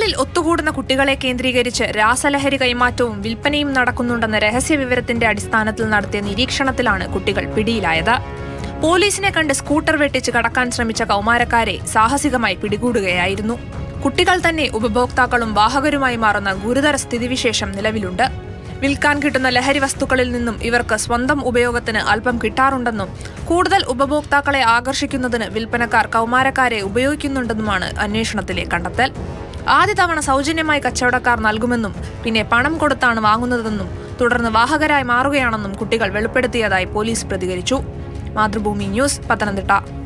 വീടുകളിൽ ഒത്തുകൂടുന്ന കുട്ടികളെ കേന്ദ്രീകരിച്ച് രാസലഹരി കൈമാറ്റവും വിൽപ്പനയും നടക്കുന്നുണ്ടെന്ന രഹസ്യ വിവരത്തിന്റെ അടിസ്ഥാനത്തിൽ നടത്തിയ നിരീക്ഷണത്തിലാണ് കുട്ടികൾ പിടിയിലായത് പോലീസിനെ കണ്ട് സ്കൂട്ടർ വെട്ടിച്ച് കടക്കാൻ ശ്രമിച്ച കൗമാരക്കാരെ സാഹസികമായി പിടികൂടുകയായിരുന്നു കുട്ടികൾ തന്നെ ഉപഭോക്താക്കളും വാഹകരുമായി മാറുന്ന ഗുരുതര സ്ഥിതിവിശേഷം നിലവിലുണ്ട് വിൽക്കാൻ കിട്ടുന്ന ലഹരി വസ്തുക്കളിൽ നിന്നും ഇവർക്ക് സ്വന്തം ഉപയോഗത്തിന് അല്പം കിട്ടാറുണ്ടെന്നും കൂടുതൽ ഉപഭോക്താക്കളെ ആകർഷിക്കുന്നതിന് വിൽപ്പനക്കാർ കൗമാരക്കാരെ ഉപയോഗിക്കുന്നുണ്ടെന്നുമാണ് അന്വേഷണത്തിലെ കണ്ടെത്തൽ ആദ്യ തവണ സൗജന്യമായി കച്ചവടക്കാർ നൽകുമെന്നും പിന്നെ പണം കൊടുത്താണ് വാങ്ങുന്നതെന്നും തുടർന്ന് വാഹകരായി മാറുകയാണെന്നും കുട്ടികൾ വെളിപ്പെടുത്തിയതായി പോലീസ് പ്രതികരിച്ചു മാതൃഭൂമി ന്യൂസ് പത്തനംതിട്ട